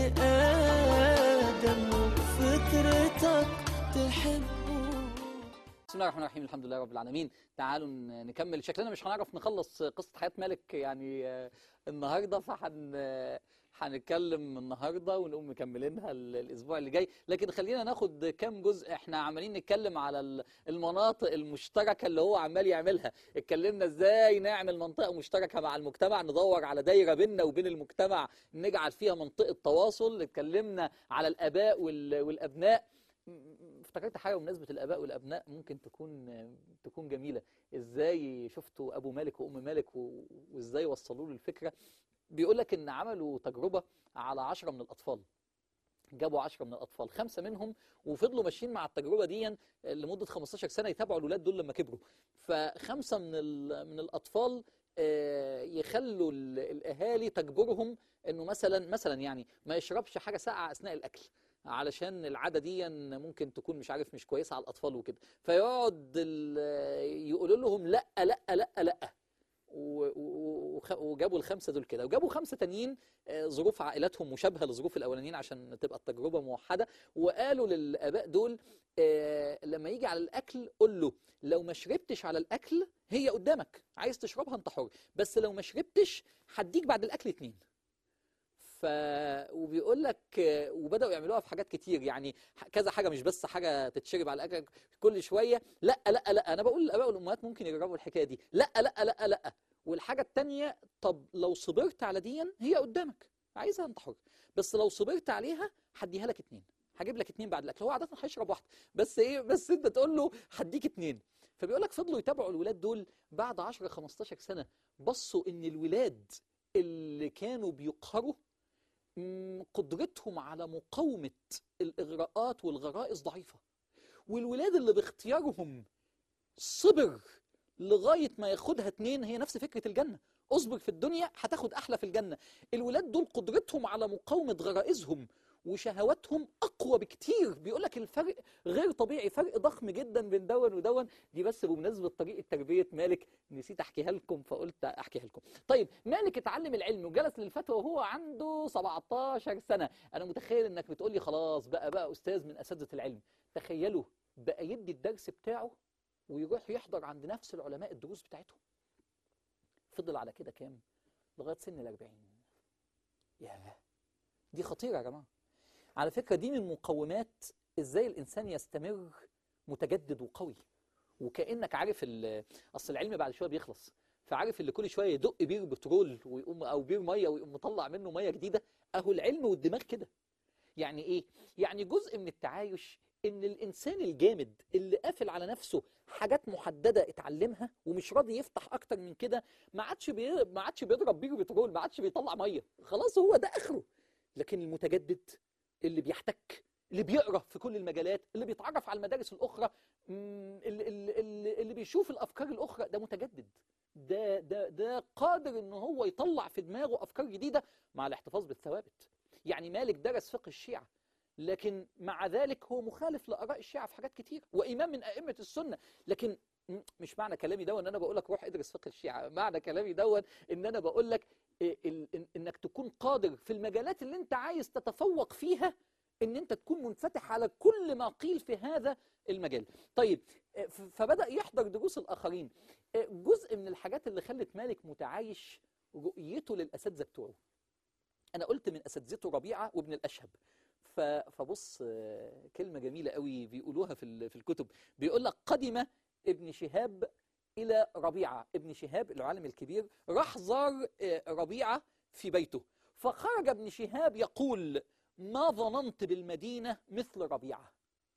آدم وفطرتك تحبه بسم الله الرحمن الرحيم الحمد لله رب العالمين تعالوا ن- نكمل شكلنا مش هنعرف نخلص قصة حياة مالك يعني آه، النهاردة فحن آه، هنتكلم النهاردة ونقوم مكملينها ال- الأسبوع اللي جاي لكن خلينا ناخد كام جزء احنا عمالين نتكلم على ال- المناطق المشتركة اللي هو عمال يعملها اتكلمنا ازاي نعمل منطقة مشتركة مع المجتمع ندور على دايرة بيننا وبين المجتمع نجعل فيها منطقة تواصل اتكلمنا على الآباء وال- والأبناء م- افتكرت حاجه بمناسبه الاباء والابناء ممكن تكون تكون جميله ازاي شفتوا ابو مالك وام مالك و- وازاي وصلوا له الفكره بيقول لك ان عملوا تجربه على عشرة من الاطفال جابوا عشرة من الأطفال خمسة منهم وفضلوا ماشيين مع التجربة دي لمدة 15 سنة يتابعوا الأولاد دول لما كبروا فخمسة من ال- من الأطفال آه، يخلوا ال- الأهالي تجبرهم إنه مثلا مثلا يعني ما يشربش حاجة ساقعة أثناء الأكل علشان العادة دي ممكن تكون مش عارف مش كويسة على الأطفال وكده فيقعد ال- يقولوا لهم لا لا لا لا و- و- وخ- وجابوا الخمسة دول كده وجابوا خمسة تانيين آه، ظروف عائلاتهم مشابهة لظروف الأولانيين عشان تبقى التجربة موحدة وقالوا للآباء دول آه، لما يجي على الأكل قول له لو ما شربتش على الأكل هي قدامك عايز تشربها أنت حر بس لو ما شربتش هديك بعد الأكل اتنين ف وبيقول لك آه، وبداوا يعملوها في حاجات كتير يعني ح- كذا حاجه مش بس حاجه تتشرب على الاكل كل شويه لا لا لا انا بقول للاباء والامهات ممكن يجربوا الحكايه دي لا لا لا لا والحاجه التانيه طب لو صبرت على دي هي قدامك عايزها انت حر بس لو صبرت عليها هديها لك اتنين هجيب لك اتنين بعد الاكل هو عاده هيشرب واحده بس ايه بس انت تقول له هديك اتنين فبيقول لك فضلوا يتابعوا الولاد دول بعد 10 15 سنه بصوا ان الولاد اللي كانوا بيقهروا م، قدرتهم على مقاومة الإغراءات والغرائز ضعيفة والولاد اللي باختيارهم صبر لغاية ما ياخدها اتنين هي نفس فكرة الجنة اصبر في الدنيا هتاخد أحلى في الجنة الولاد دول قدرتهم على مقاومة غرائزهم وشهواتهم أقوى بكتير بيقولك الفرق غير طبيعي فرق ضخم جدا بين دون ودون دي بس بمناسبة طريقة تربية مالك نسيت أحكيها لكم فقلت أحكيها لكم طيب مالك اتعلم العلم وجلس للفتوى وهو عنده 17 سنة أنا متخيل إنك بتقولي خلاص بقى بقى أستاذ من أساتذة العلم تخيلوا بقى يدي الدرس بتاعه ويروح يحضر عند نفس العلماء الدروس بتاعتهم فضل على كده كام لغاية سن الأربعين ياه دي خطيرة يا جماعة على فكرة دي من مقومات ازاي الإنسان يستمر متجدد وقوي وكأنك عارف ال- أصل العلم بعد شوية بيخلص فعارف اللي كل شوية يدق بير بترول ويقوم أو بير مية ويقوم مطلع منه مية جديدة أهو العلم والدماغ كده يعني إيه؟ يعني جزء من التعايش إن الإنسان الجامد اللي قافل على نفسه حاجات محددة اتعلمها ومش راضي يفتح أكتر من كده ما عادش بي... ما عادش بيضرب بير بترول ما عادش بيطلع مية خلاص هو ده آخره لكن المتجدد اللي بيحتك اللي بيقرا في كل المجالات اللي بيتعرف على المدارس الاخرى مم، اللي, اللي, اللي, اللي بيشوف الافكار الاخرى ده متجدد ده ده ده قادر ان هو يطلع في دماغه افكار جديده مع الاحتفاظ بالثوابت يعني مالك درس فقه الشيعه لكن مع ذلك هو مخالف لاراء الشيعه في حاجات كتير وامام من ائمه السنه لكن م- مش معنى كلامي ده ان انا بقول لك روح ادرس فقه الشيعه معنى كلامي ده ان انا بقول لك إيه ال- إن- انك تكون قادر في المجالات اللي انت عايز تتفوق فيها ان انت تكون منفتح على كل ما قيل في هذا المجال طيب آه، ف- فبدأ يحضر دروس الآخرين آه، جزء من الحاجات اللي خلت مالك متعايش رؤيته للأساتذة بتوعه أنا قلت من أساتذته ربيعة وابن الأشهب ف- فبص آه، كلمة جميلة قوي بيقولوها في ال- في الكتب بيقول لك قدم ابن شهاب إلى ربيعة ابن شهاب العالم الكبير راح زار آه، ربيعة في بيته فخرج ابن شهاب يقول ما ظننت بالمدينة مثل ربيعة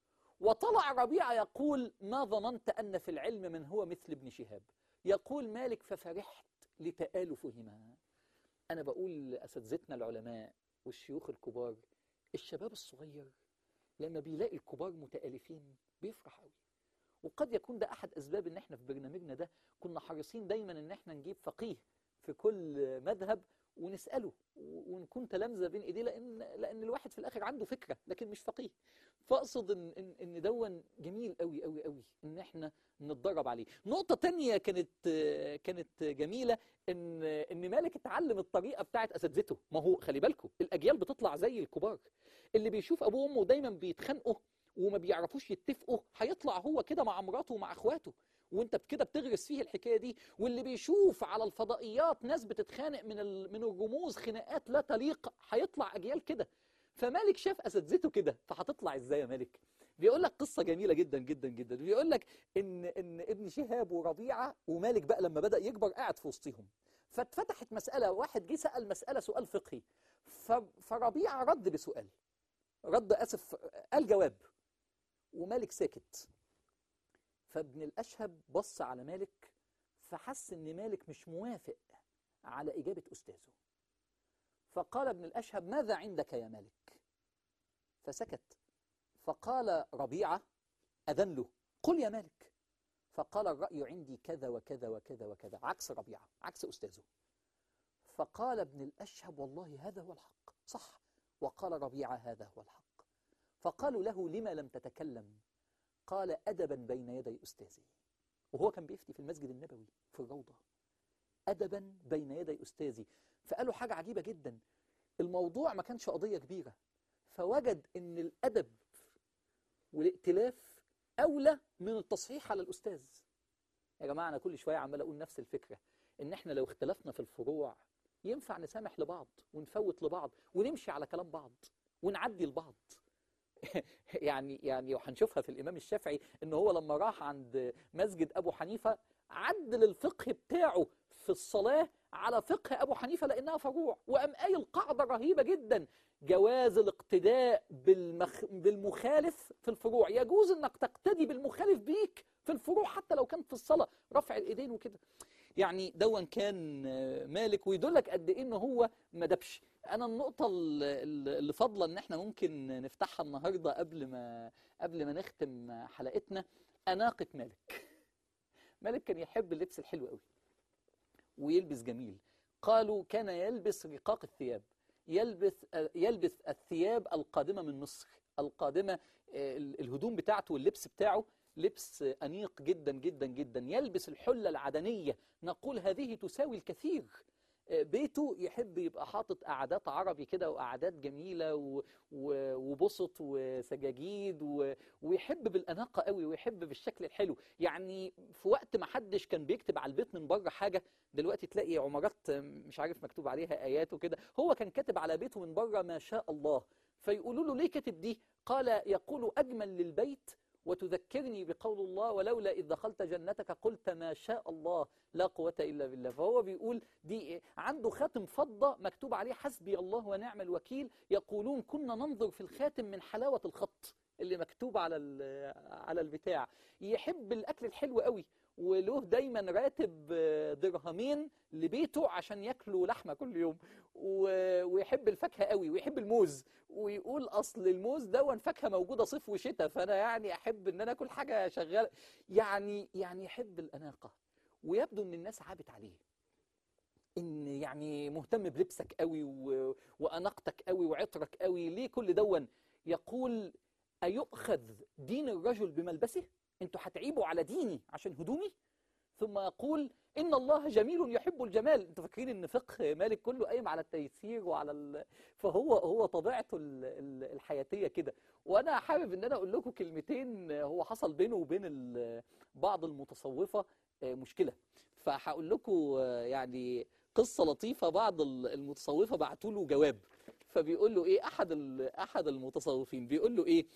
وطلع ربيعة يقول ما ظننت أن في العلم من هو مثل ابن شهاب يقول مالك ففرحت لتآلفهما أنا بقول لأساتذتنا العلماء والشيوخ الكبار الشباب الصغير لما بيلاقي الكبار متآلفين بيفرح قوي وقد يكون ده أحد أسباب إن إحنا في برنامجنا ده كنا حريصين دايما إن إحنا نجيب فقيه في كل مذهب ونسأله و- ونكون تلامذة بين إيديه لأن لأن الواحد في الآخر عنده فكرة لكن مش فقيه فأقصد إن إن إن دون جميل قوي قوي قوي إن إحنا نتدرب عليه نقطة تانية كانت آه، كانت جميلة إن إن مالك اتعلم الطريقة بتاعت أساتذته ما هو خلي بالكم الأجيال بتطلع زي الكبار اللي بيشوف أبوه وأمه دايما بيتخانقوا وما بيعرفوش يتفقوا هيطلع هو كده مع مراته ومع اخواته وانت كده بتغرس فيه الحكايه دي واللي بيشوف على الفضائيات ناس بتتخانق من ال- من الرموز خناقات لا تليق هيطلع اجيال كده فمالك شاف اساتذته كده فهتطلع ازاي يا مالك بيقول لك قصه جميله جدا جدا جدا بيقول لك ان ان ابن شهاب وربيعه ومالك بقى لما بدا يكبر قاعد في وسطهم فاتفتحت مساله واحد جه سال مساله سؤال فقهي ف- فربيعه رد بسؤال رد اسف قال جواب ومالك ساكت فابن الأشهب بص على مالك فحس ان مالك مش موافق على إجابة أستاذه فقال ابن الأشهب ماذا عندك يا مالك فسكت فقال ربيعة أذن له قل يا مالك فقال الرأي عندي كذا وكذا وكذا وكذا عكس ربيعة عكس أستاذه فقال ابن الأشهب والله هذا هو الحق صح وقال ربيعة هذا هو الحق فقالوا له لما لم تتكلم قال أدبا بين يدي أستاذي وهو كان بيفتي في المسجد النبوي في الروضة أدبا بين يدي أستاذي فقالوا حاجة عجيبة جدا الموضوع ما كانش قضية كبيرة فوجد أن الأدب والائتلاف أولى من التصحيح على الأستاذ يا جماعة أنا كل شوية عمال أقول نفس الفكرة إن إحنا لو اختلفنا في الفروع ينفع نسامح لبعض ونفوت لبعض ونمشي على كلام بعض ونعدي لبعض يعني يعني وهنشوفها في الامام الشافعي ان هو لما راح عند مسجد ابو حنيفه عدل الفقه بتاعه في الصلاه على فقه ابو حنيفه لانها فروع وقام قايل قاعده رهيبه جدا جواز الاقتداء بالمخ... بالمخالف في الفروع يجوز انك تقتدي بالمخالف بيك في الفروع حتى لو كانت في الصلاه رفع الايدين وكده يعني دون كان آه، مالك ويدلك قد ايه ان هو ما دبش انا النقطه ال- ال- اللي فاضله ان احنا ممكن نفتحها النهارده قبل ما قبل ما نختم حلقتنا اناقه مالك مالك كان يحب اللبس الحلو قوي ويلبس جميل قالوا كان يلبس رقاق الثياب يلبس يلبس الثياب القادمه من مصر القادمه آه، الهدوم بتاعته واللبس بتاعه لبس أنيق جدا جدا جدا يلبس الحلة العدنية نقول هذه تساوي الكثير آه، بيته يحب يبقى حاطط قعدات عربي كده وقعدات جميلة و- و- وبسط وسجاجيد و- ويحب بالأناقة قوي ويحب بالشكل الحلو يعني في وقت ما حدش كان بيكتب على البيت من بره حاجة دلوقتي تلاقي عمارات مش عارف مكتوب عليها آيات وكده هو كان كاتب على بيته من بره ما شاء الله فيقولوا له ليه كاتب دي قال يقول أجمل للبيت وتذكرني بقول الله ولولا إذ دخلت جنتك قلت ما شاء الله لا قوة إلا بالله فهو بيقول دي إيه؟ عنده خاتم فضة مكتوب عليه حسبي الله ونعم الوكيل يقولون كنا ننظر في الخاتم من حلاوة الخط اللي مكتوب على ال- على البتاع يحب الأكل الحلو قوي وله دايما راتب آه، درهمين لبيته عشان ياكلوا لحمة كل يوم و- ويحب الفاكهة قوي ويحب الموز ويقول اصل الموز ده فاكهه موجوده صيف وشتاء فانا يعني احب ان انا اكل حاجه شغاله يعني يعني يحب الاناقه ويبدو ان الناس عابت عليه ان يعني مهتم بلبسك قوي و... واناقتك قوي وعطرك قوي ليه كل دون يقول ايؤخذ دين الرجل بملبسه انتوا هتعيبوا على ديني عشان هدومي ثم يقول ان الله جميل يحب الجمال انتوا فاكرين ان فقه مالك كله قايم على التيسير وعلى ال... فهو هو طبيعته ال- ال- الحياتيه كده وانا حابب ان انا اقول لكم كلمتين هو حصل بينه وبين ال- بعض المتصوفه آه، مشكله فهقول لكم آه، يعني قصه لطيفه بعض ال- المتصوفه بعتوا له جواب فبيقول له ايه احد ال- احد المتصوفين بيقول له ايه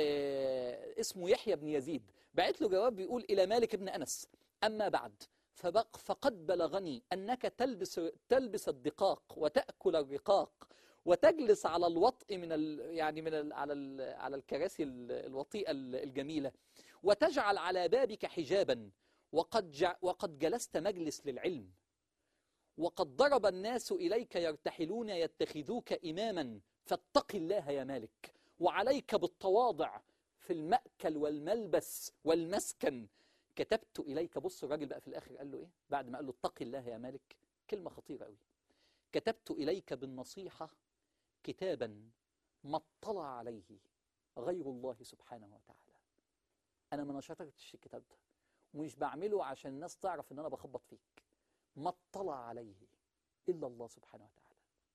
آه اسمه يحيى بن يزيد بعت له جواب بيقول الى مالك بن انس اما بعد فبق فقد بلغني انك تلبس تلبس الدقاق وتاكل الرقاق وتجلس على الوطء من ال يعني من ال على ال على الكراسي ال- الوطيئه ال- الجميله وتجعل على بابك حجابا وقد جع وقد جلست مجلس للعلم وقد ضرب الناس اليك يرتحلون يتخذوك اماما فاتق الله يا مالك وعليك بالتواضع في المأكل والملبس والمسكن كتبت إليك بص الراجل بقى في الآخر قال له إيه بعد ما قال له اتق الله يا مالك كلمة خطيرة قوي كتبت إليك بالنصيحة كتابا ما اطلع عليه غير الله سبحانه وتعالى أنا ما نشرتش الكتاب ده ومش بعمله عشان الناس تعرف إن أنا بخبط فيك ما اطلع عليه إلا الله سبحانه وتعالى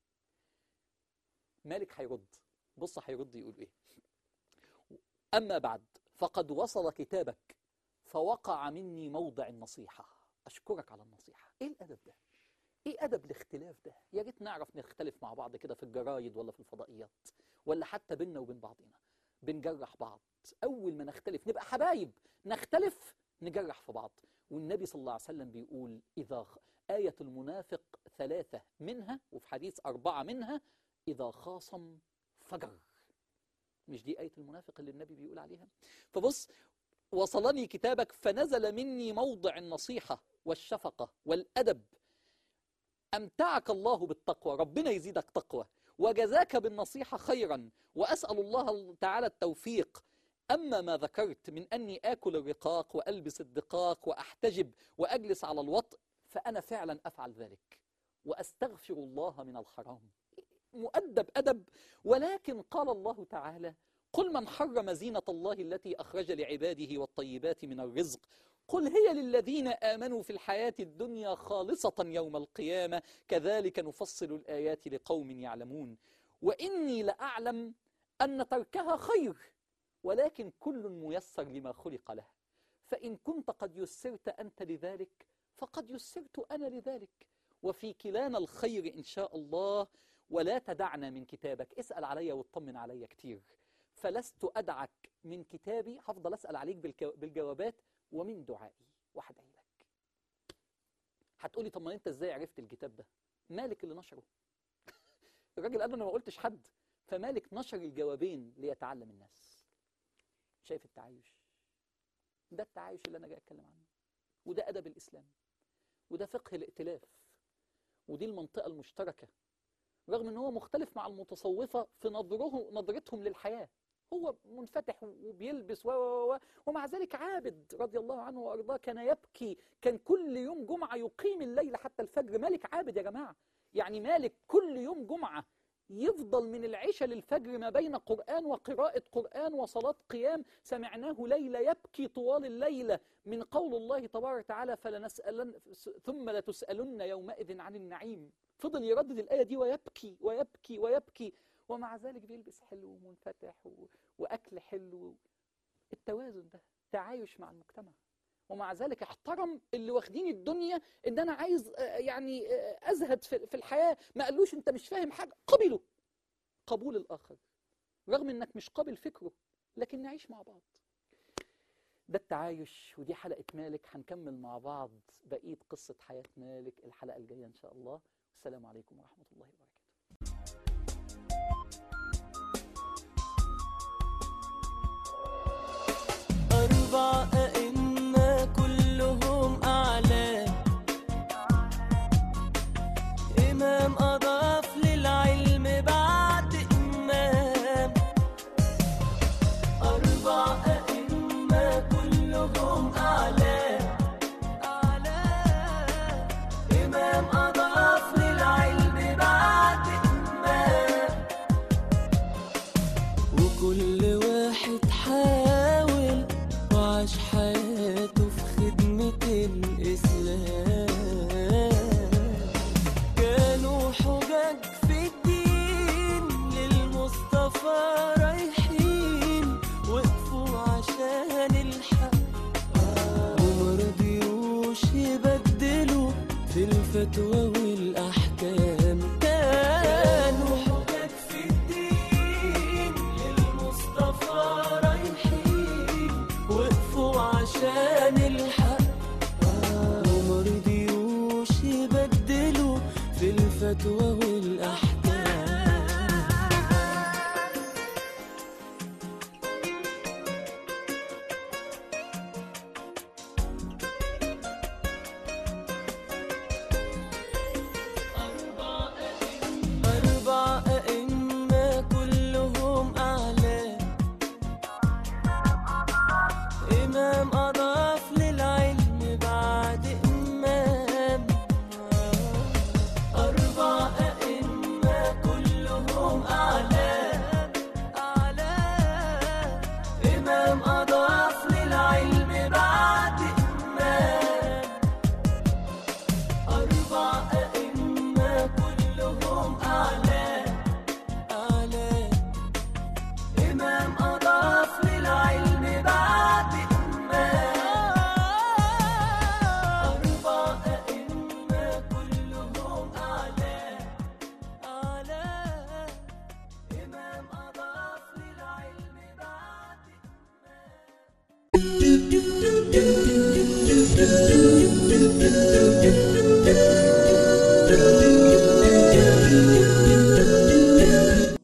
مالك هيرد بص هيرد يقول إيه أما بعد فقد وصل كتابك فوقع مني موضع النصيحة أشكرك على النصيحة إيه الأدب ده؟ إيه أدب الاختلاف ده؟ يا ريت نعرف نختلف مع بعض كده في الجرايد ولا في الفضائيات ولا حتى بينا وبين بعضنا بنجرح بعض أول ما نختلف نبقى حبايب نختلف نجرح في بعض والنبي صلى الله عليه وسلم بيقول إذا خ- آية المنافق ثلاثة منها وفي حديث أربعة منها إذا خاصم فجر مش دي آية المنافق اللي النبي بيقول عليها فبص وصلني كتابك فنزل مني موضع النصيحة والشفقة والأدب أمتعك الله بالتقوى ربنا يزيدك تقوى وجزاك بالنصيحة خيرا وأسأل الله تعالى التوفيق أما ما ذكرت من أني آكل الرقاق وألبس الدقاق وأحتجب وأجلس على الوطء فأنا فعلا أفعل ذلك وأستغفر الله من الحرام مؤدب أدب ولكن قال الله تعالى قل من حرم زينة الله التي أخرج لعباده والطيبات من الرزق قل هي للذين آمنوا في الحياة الدنيا خالصة يوم القيامة كذلك نفصل الآيات لقوم يعلمون وإني لأعلم أن تركها خير ولكن كل ميسر لما خلق له فإن كنت قد يسرت أنت لذلك فقد يسرت أنا لذلك وفي كلانا الخير إن شاء الله ولا تدعنا من كتابك اسأل علي واطمن علي كتير فلست أدعك من كتابي هفضل أسأل عليك بالك- بالجوابات ومن دعائي وهدعي لك هتقولي طب ما انت ازاي عرفت الكتاب ده مالك اللي نشره الراجل قال له انا ما قلتش حد فمالك نشر الجوابين ليتعلم الناس شايف التعايش ده التعايش اللي انا جاي اتكلم عنه وده ادب الاسلام وده فقه الائتلاف ودي المنطقة المشتركة رغم ان هو مختلف مع المتصوفة في نظره نظرتهم للحياة هو منفتح وبيلبس و و و ومع ذلك عابد رضي الله عنه وارضاه كان يبكي كان كل يوم جمعة يقيم الليل حتى الفجر مالك عابد يا جماعة يعني مالك كل يوم جمعة يفضل من العشاء للفجر ما بين قرآن وقراءة قرآن وصلاة قيام سمعناه ليلة يبكي طوال الليلة من قول الله تبارك وتعالى فلنسألن ثم لتسألن يومئذ عن النعيم فضل يردد الآية دي ويبكي ويبكي ويبكي ومع ذلك بيلبس حلو ومنفتح و... وأكل حلو التوازن ده تعايش مع المجتمع ومع ذلك احترم اللي واخدين الدنيا ان انا عايز آه، يعني آه، ازهد في في الحياه ما قالوش انت مش فاهم حاجه قبله قبول الاخر رغم انك مش قابل فكره لكن نعيش مع بعض ده التعايش ودي حلقه مالك هنكمل مع بعض بقيه قصه حياه مالك الحلقه الجايه ان شاء الله والسلام عليكم ورحمه الله وبركاته أربع أئمة كلهم أعلام إمام أضاف للعلم بعد إمام أربع أئمة كلهم أعلام أعلام إمام أضاف للعلم بعد إمام وكل واحد حاول وعاش حياته في خدمة الإسلام كانوا حجج في الدين للمصطفى رايحين وقفوا عشان الحق ومرضيوش يبدلوا في الفتوى والأحكام كانوا حجج في الدين للمصطفى رايحين وقفوا عشان الحق ومرضيوش يبدلوا في الفتوى